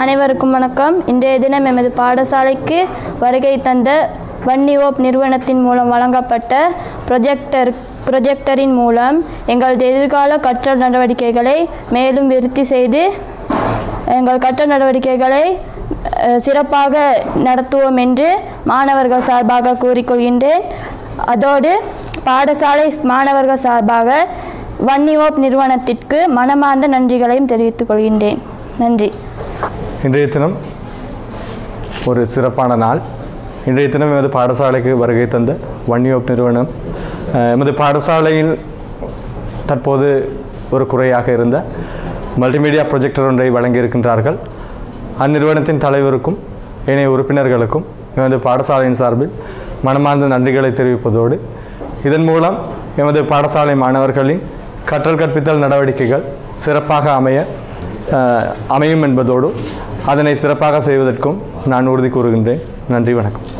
அனைவருக்கும் வணக்கம் இன்றைய தினம் எமது பாடசாலைக்கு வருகை தந்த வன்னிஓப் நிறுவனத்தின் மூலம் வழங்கப்பட்ட ப்ரொஜெக்டர் ப்ரொஜெக்டரின் மூலம் எங்களது எதிர்கால கற்றல் நடவடிக்கைகளை மேலும் விருத்தி செய்து எங்கள் கற்றல் நடவடிக்கைகளை அஹ், சிறப்பாக நடத்துவோம் என்று மாணவர்கள் சார்பாக கூறிக்கொள்கின்றேன் அதோடு பாடசாலை மாணவர்கள் சார்பாக வன்னிஓப் நிறுவனத்திற்கு மனமார்ந்த நன்றிகளையும் தெரிவித்துக் கொள்கின்றேன் நன்றி இன்றைய தினம் ஒரு சிறப்பான நாள் இன்றைய தினம் எமது பாடசாலைக்கு வருகை தந்த வன்னியோப் நிறுவனம் அஹ், எமது பாடசாலையில் தற்போது ஒரு குறையாக இருந்த மல்டிமீடியா ப்ரொஜெக்டர் ஒன்றை வழங்கியிருக்கின்றார்கள் அந்நிறுவனத்தின் தலைவருக்கும் ஏனைய உறுப்பினர்களுக்கும் எமது பாடசாலையின் சார்பில் மனமார்ந்த நன்றிகளை தெரிவிப்பதோடு இதன் மூலம் எமது பாடசாலை மாணவர்களின் கற்றல் கற்பித்தல் நடவடிக்கைகள் சிறப்பாக அமைய அஹ், அமையும் என்பதோடு அதனை சிறப்பாக செய்வதற்கும் நான் உறுதி கூறுகின்றேன் நன்றி வணக்கம்